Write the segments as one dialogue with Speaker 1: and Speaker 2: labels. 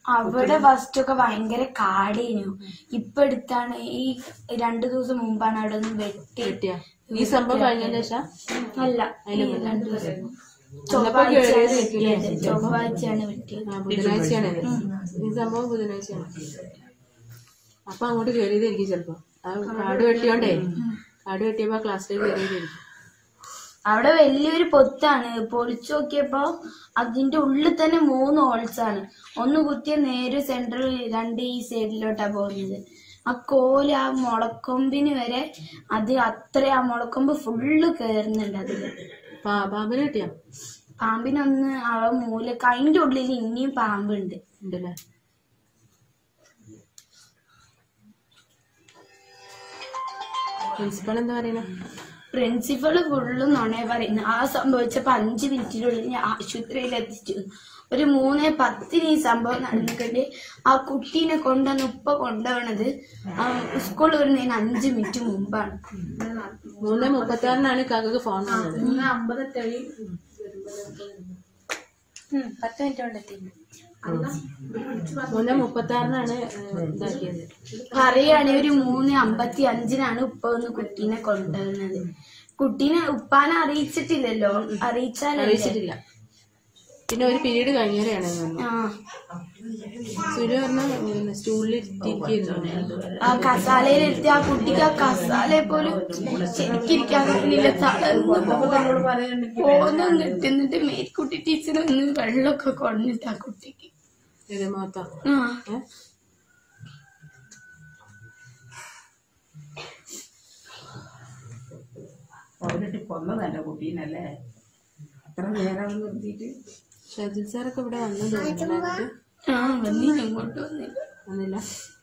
Speaker 1: അവിടെ ഫസ്റ്റ് ഒക്കെ ഭയങ്കര കാടേനു ഇപ്പൊ എടുത്താണ് ഈ രണ്ടു ദിവസം മുമ്പാണ് അവിടെ നിന്ന് വെട്ടി
Speaker 2: കിട്ടിയ ഈ സംഭവം കഴിഞ്ഞതിന് ശേഷം
Speaker 1: അല്ല ഈ രണ്ടു ദിവസം
Speaker 2: അന്നപ്പോ കേറിയത് വെക്കില്ലേ?
Speaker 1: ചൊവ്വാഴ്ചയാണ് ചൊവ്വാഴ്ചയാണ് വെട്ടിയത്
Speaker 2: ആ, ബുധനാഴ്ചയാണ് ഇത്. ഈ സംഭവം ബുധനാഴ്ചയാണ് അപ്പൊ അങ്ങോട്ട് കയറിയതായിരിക്കും ചെലപ്പോ ആ കാട് വെട്ടിയോണ്ടേ കാട് വെട്ടിയപ്പോ ക്ലാസ്സിലേക്ക് കയറിയതായിരിക്കും
Speaker 1: അവിടെ വലിയൊരു പൊത്താണ് പൊളിച്ചു നോക്കിയപ്പോ അതിന്റെ ഉള്ളിൽ തന്നെ മൂന്ന് ഹോൾസ് ആണ് ഒന്ന് കുത്തിയ നേരെ സെന്ററിൽ രണ്ട് ഈ സൈഡിലോട്ടാ പോകുന്നത് ആ കോല് ആ മുളക്കൊമ്പിന് വരെ അത് അത്ര ആ മുളക്കൊമ്പ് ഫുള്ള് കേറുന്നുണ്ട് അതില്
Speaker 2: പാ- പാമ്പിനെ കിട്ടിയാ
Speaker 1: പാമ്പിനൊന്ന് ആ മൂലക്ക് അതിന്റെ ഉള്ളിൽ ഇനിയും പാമ്പുണ്ട്
Speaker 2: ഉണ്ടല്ലേ പ്രിൻസിപ്പൾ എന്താ പറയണേ
Speaker 1: പ്രിൻസിപ്പള് ഫുള്ളും നുണയെ പറയുന്നു ആ സംഭവിച്ചപ്പോ അഞ്ച് മിനിറ്റിനുള്ളിൽ ഞാൻ ആശുപത്രിയിൽ എത്തിച്ചു ഒരു മൂന്ന് പത്തിന് ഈ സംഭവം നടന്നിട്ടുണ്ട് ആ കുട്ടീനെ കൊണ്ടുവന്ന് ഉപ്പ കൊണ്ടുപോണത് സ്കൂളിൽ വരുന്നതിന് അഞ്ച് മിനിറ്റ് മുമ്പാണ്
Speaker 2: മൂന്ന് മുപ്പത്തി ആറിനാണ് കാക്കക്ക് ഫോൺ വന്നത്
Speaker 1: പത്ത് മിനിറ്റ് കൊണ്ടെത്തി
Speaker 2: മൂന്ന് മുപ്പത്തി ആറിനാണ് ഇതാക്കിയത്
Speaker 1: പറയുകയാണെങ്കിൽ ഒരു മൂന്ന് അമ്പത്തി അഞ്ചിനാണ് ഉപ്പ ഒന്ന് കുട്ടീനെ കൊണ്ടുവരുന്നത് കുട്ടീനെ ഉപ്പാനെ അറിയിച്ചിട്ടില്ലല്ലോ അറിയിച്ചാലല്ലേ
Speaker 2: അറിയിച്ചിട്ടില്ല പിന്നെ ഒരു പീരീഡ് കഴിഞ്ഞാലാണ്
Speaker 1: ആ
Speaker 2: സുരു പറഞ്ഞ സ്റ്റൂളിൽ ഇരിക്കുന്നു
Speaker 1: ആ കസാലയിലെത്തി ആ കുട്ടിക്ക് ആ കസാലയെ പോലും ശരിക്കിരിക്കാൻ കഴിയില്ല തളർന്നു പോന്നു നിട്ടുന്നിട്ട് മേൽക്കുട്ടി ടീച്ചർ ഒന്ന് വെള്ളമൊക്കെ കൊണ്ടിട്ട് ആ കുട്ടിക്ക്
Speaker 2: ഇത് മൊത്തം
Speaker 1: ആ
Speaker 2: ഏ?
Speaker 3: അവരിട്ട് കൊന്നതല്ല കുട്ടീനല്ലേ അത്ര നേരം നിർത്തിയിട്ട്
Speaker 2: ഷജിൽ സാറൊക്കെ ഇവിടെ വന്നു തോന്നുന്നു
Speaker 1: ആ വന്നില്ല ഇങ്ങോട്ട് വന്നില്ല
Speaker 2: വന്നില്ല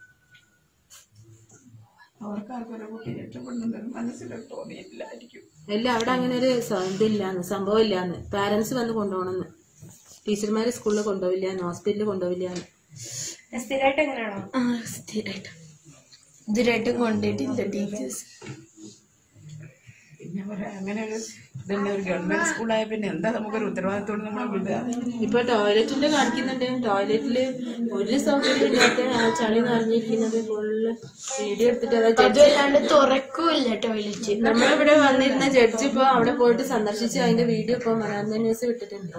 Speaker 3: അവർക്കാർക്കൊരു കുട്ടി രക്ഷപ്പെടുന്നുണ്ടെന്ന് മനസ്സിലൊക്കെ തോന്നിയിട്ടില്ലായിരിക്കും
Speaker 2: അല്ല അവിടെ അങ്ങനെ ഒരു സ- ഇതില്ലാന്ന് സംഭവം ഇല്ലാന്ന് പാരന്റ്സ് വന്ന് കൊണ്ടുപോകണമെന്ന് ടീച്ചർമാര് സ്കൂളിൽ കൊണ്ടുപോവില്ലാന്ന് ഹോസ്പിറ്റലിൽ കൊണ്ടുപോവില്ലാന്ന്
Speaker 4: സ്ഥിരമായിട്ട് എങ്ങനെയാണോ
Speaker 1: ആ സ്ഥിരമായിട്ട് ഇതുവരായിട്ടും കൊണ്ടിട്ടില്ല ടീച്ചേഴ്സ്
Speaker 3: പിന്നെ പറയാ അങ്ങനെ ഒരു ഇതന്നെ ഒരു ഗവൺമെന്റ് സ്കൂളായ പിന്നെ എന്താ നമുക്കൊരു ഉത്തരവാദിത്തോട് നമ്മളെ വിടുക
Speaker 2: ഇപ്പൊ ടോയ്ലറ്റിന്റെ കാണിക്കുന്നുണ്ട് ടോയ്ലറ്റില് ഒരു സൗകര്യം ഇല്ലാത്ത ആ ചളി നിറഞ്ഞിരിക്കുന്നത് ഫുള്ള് വീഡിയോ എടുത്തിട്ട് അതാ ജഡ്ജി
Speaker 1: അതുമല്ലാണ്ട് തുറക്കൂല്ല ടോയ്ലറ്റ്
Speaker 2: നമ്മളിവിടെ വന്നിരുന്ന ജഡ്ജി ഇപ്പൊ അവിടെ പോയിട്ട് സന്ദർശിച്ച് അതിന്റെ വീഡിയോ ഇപ്പൊ മലയാളം ന്യൂസ് വിട്ടിട്ടുണ്ട്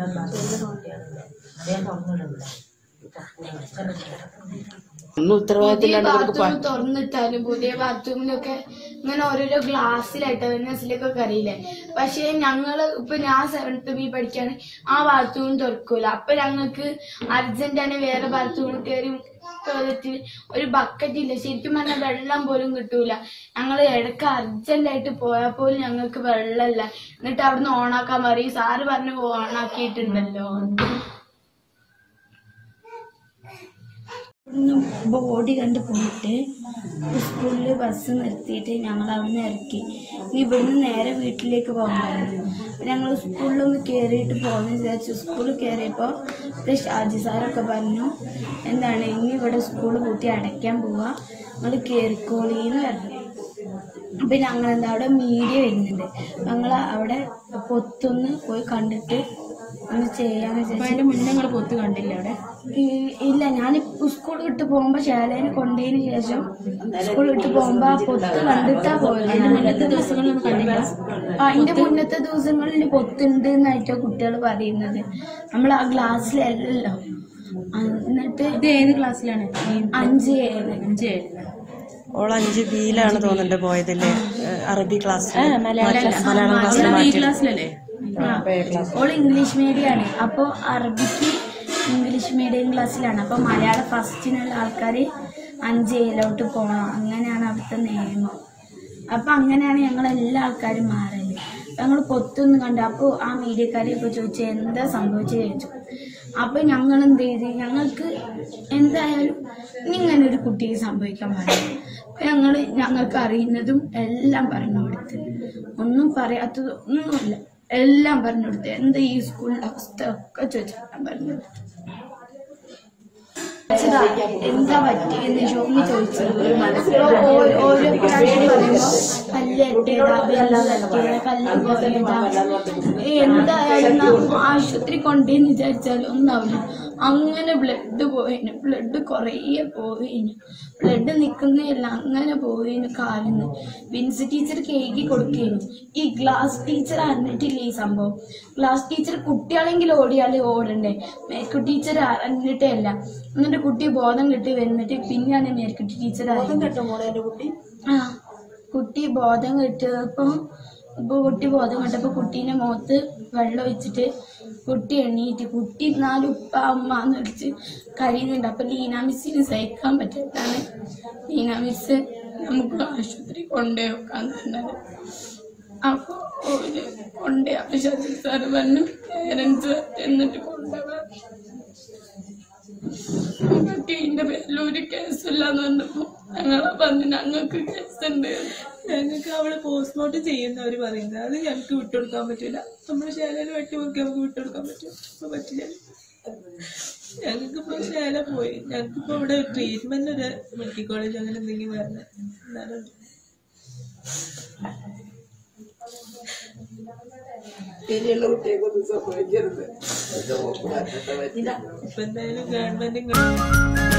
Speaker 3: ഒന്നും
Speaker 1: പുതിയ ബാത്റൂം തുറന്നിട്ടാലും പുതിയ ബാത്റൂമിലൊക്കെ ഇങ്ങനെ ഓരോരോ ഗ്ലാസ്സിലായിട്ട് നെസ്സിലേക്കൊക്കെ അറിയില്ലേ പക്ഷെ ഞങ്ങള് ഇപ്പൊ ഞാൻ സെവൻത്ത് ബി പഠിക്കാണ് ആ ബാത്റൂം തുറക്കൂല അപ്പൊ ഞങ്ങൾക്ക് അർജന്റാണ് വേറെ ബാത്റൂമിൽ കയറി ടോയ്ലറ്റിൽ ഒരു ബക്കറ്റ് ഇല്ല ശരിക്കും പറഞ്ഞാൽ വെള്ളം പോലും കിട്ടൂല ഞങ്ങൾ ഇടയ്ക്ക് അർജന്റ് ആയിട്ട് പോയാൽ പോലും ഞങ്ങൾക്ക് വെള്ളമില്ല എന്നിട്ട് അവിടുന്ന് ഓണാക്കാൻ പറയും സാറ് പറഞ്ഞു ഓണാക്കിയിട്ടുണ്ടല്ലോ ബോഡി കണ്ട് പോയിട്ട് സ്കൂളിൽ ബസ് നിർത്തിയിട്ട് ഞങ്ങൾ അവിടുന്ന് ഇറക്കി ഇനി ഇവിടുന്ന് നേരെ വീട്ടിലേക്ക് പോകാമായിരുന്നു ഞങ്ങൾ സ്കൂളിലൊന്ന് കയറിയിട്ട് പോകുന്ന വിചാരിച്ചു സ്കൂളിൽ കയറിയപ്പോൾ ഇവിടെ ഷാജി സാറൊക്കെ പറഞ്ഞു എന്താണ് ഇനി ഇവിടെ സ്കൂൾ പൂട്ടി അടയ്ക്കാൻ പോവാ നിങ്ങൾ കയറിക്കോളീന്ന് പറഞ്ഞു അപ്പൊ ഞങ്ങൾ എന്താ അവിടെ മീഡിയ വരുന്നുണ്ട് ഞങ്ങൾ അവിടെ പൊത്തൊന്ന് പോയി കണ്ടിട്ട് ഒന്ന് ചെയ്യാന്ന് വിചാരിച്ചു
Speaker 2: അതിന്റെ മുന്നേ നിങ്ങൾ പൊത്ത് കണ്ടില്ല അവിടെ
Speaker 1: ഈ- ഇല്ല ഞാൻ സ്കൂൾ വിട്ട് പോകുമ്പോ ശാലേനെ കൊണ്ടതിന് ശേഷം സ്കൂൾ വിട്ട് പോകുമ്പോ ആ പൊത്ത് കണ്ടിട്ടാ പോയത്
Speaker 2: മുന്നത്തെ ദിവസങ്ങളിലൊന്നും കണ്ടില്ല
Speaker 1: ആ, അതിന്റെ മുന്നത്തെ ദിവസങ്ങളിൽ പൊത്തുണ്ട് എന്നായിട്ടോ കുട്ടികൾ പറയുന്നത് നമ്മൾ ആ ഗ്ലാസ്സിലല്ലോ ആ, എന്നിട്ട്
Speaker 2: ഇത് ഏത് ക്ലാസ്സിലാണ്
Speaker 1: അഞ്ച് ഏഴ്
Speaker 2: അഞ്ച് ഏഴില്
Speaker 4: ഓൾ അഞ്ച് ബിയിലാണ് തോന്നുന്നുണ്ട് പോയതല്ലേ ഏഹ് അറബി ക്ലാസ്
Speaker 2: മലയാളം
Speaker 4: മലയാളം ക്ലാസ്സിൽ
Speaker 2: ബി
Speaker 4: മാറ്റി
Speaker 2: ക്ലാസ്സിലല്ലേ
Speaker 1: ഓൾ ഇംഗ്ലീഷ് മീഡിയം ആണ് അപ്പൊ അറബിക്ക് ഇംഗ്ലീഷ് മീഡിയം ക്ലാസ്സിലാണ് അപ്പൊ മലയാളം ഫസ്റ്റിനുള്ള ആൾക്കാർ അഞ്ച് ഏഴിലോട്ട് പോകണം അങ്ങനെയാണ് അവിടുത്തെ നിയമം അപ്പൊ അങ്ങനെയാണ് ഞങ്ങൾ എല്ലാ ആൾക്കാരും മാറല് ഞങ്ങൾ പൊത്തൊന്നും കണ്ടു അപ്പോൾ ആ മീഡിയക്കാരെ ഇപ്പൊ ചോദിച്ചു എന്താ സംഭവിച്ചു ചോദിച്ചു അപ്പൊ ഞങ്ങൾ എന്ത് ചെയ്ത് ഞങ്ങൾക്ക് എന്തായാലും ഇനി ഇങ്ങനെ ഒരു കുട്ടിക്ക് സംഭവിക്കാൻ പാടില്ല അപ്പൊ ഞങ്ങൾ ഞങ്ങൾക്ക് അറിയുന്നതും എല്ലാം പറഞ്ഞു കൊടുത്ത് ഒന്നും പറയാത്തത് ഒന്നുമില്ല എല്ലാം പറഞ്ഞു കൊടുത്ത് എന്താ ഈ സ്കൂളിന്റെ അവസ്ഥ ഒക്കെ ചോദിച്ചാൽ പറഞ്ഞു കൊടുത്തു. ചോദിച്ചതാ, എന്താ പറ്റിയെന്ന് ഷോമി ചോദിച്ചത് അപ്പൊ ഓ- ഓരോ പ്രാവശ്യം പറയുമ്പോ പല്ല് എട്ടേതാ വെള്ളം തട്ടിയതാ കല്ല് പോയതാ എന്തായാലും കൊണ്ടുവന്ന ആശുപത്രി കൊണ്ടുവന്ന് വിചാരിച്ചാൽ ഒന്നാവില്ല അങ്ങനെ ബ്ലഡ് പോയിന് ബ്ലഡ് കുറേ പോയിന് ബ്ലഡ് നിൽക്കുന്നതല്ല അങ്ങനെ പോയിന് കാലിന്ന് വിൻസി ടീച്ചർ കേക്ക് കൊടുക്കേനു ഈ ക്ലാസ് ടീച്ചർ അറിഞ്ഞിട്ടില്ല ഈ സംഭവം ക്ലാസ് ടീച്ചർ കുട്ടികളെങ്കിലും ഓടിയാൽ ഓടണ്ടേ മേക്കു ടീച്ചർ അറിഞ്ഞിട്ടേ അല്ല എന്നിട്ട് കുട്ടി ബോധം കെട്ടി വന്നിട്ട് പിന്നെയാണ് മേൽക്കുട്ടി ടീച്ചർ അറിയുന്നത് ആ കുട്ടി ബോധം കെട്ടിയപ്പോ ഇപ്പൊ കുട്ടി ബോധം കെട്ടപ്പോ കുട്ടീന്റെ മുഖത്ത് വെള്ളം ഒഴിച്ചിട്ട് കുട്ടി എണീറ്റ് കുട്ടി നാല് ഉപ്പ അമ്മ എന്ന് വിളിച്ച് കരയുന്നുണ്ട് അപ്പൊ ലീന മിസ്സിന് സഹിക്കാൻ പറ്റാണ് ലീന മിസ് നമുക്ക് ആശുപത്രി കൊണ്ടേ വെക്കാൻ തന്നത് അപ്പൊ ഓല് കൊണ്ടേ അപ്പൊ ശശി സാറ് പറഞ്ഞു പേരൻസ് എന്നിട്ട് കൊണ്ടുപോകാൻ ടീന്റെ പേരിൽ ഒരു കേസില്ലാന്ന് പറഞ്ഞപ്പോ ഞങ്ങളെ പറഞ്ഞു ഞങ്ങൾക്ക് കേസുണ്ട്
Speaker 5: ഞങ്ങൾക്ക് അവളെ പോസ്റ്റ്മോർട്ടം ചെയ്യുന്നവര് പറയുന്നത് അത് ഞങ്ങൾക്ക് വിട്ടുകൊടുക്കാൻ പറ്റില്ല നമ്മുടെ ശേലയിൽ വെട്ടി മുറുക്കി നമുക്ക് വിട്ടുകൊടുക്കാൻ പറ്റും ഇപ്പൊ പറ്റില്ല ഞങ്ങൾക്ക് ഇപ്പൊ ശേല പോയി ഞങ്ങൾക്ക് ഇപ്പൊ ഇവിടെ ട്രീറ്റ്മെന്റ് ഒരു മെഡിക്കൽ കോളേജ് അങ്ങനെ എന്തെങ്കിലും വരണം എന്നാലും
Speaker 3: ഇനിയുള്ള കുട്ടികൾക്കൊന്നും സംഭവിക്കരുത്
Speaker 5: ഇപ്പൊ എന്തായാലും ഗവൺമെന്റ്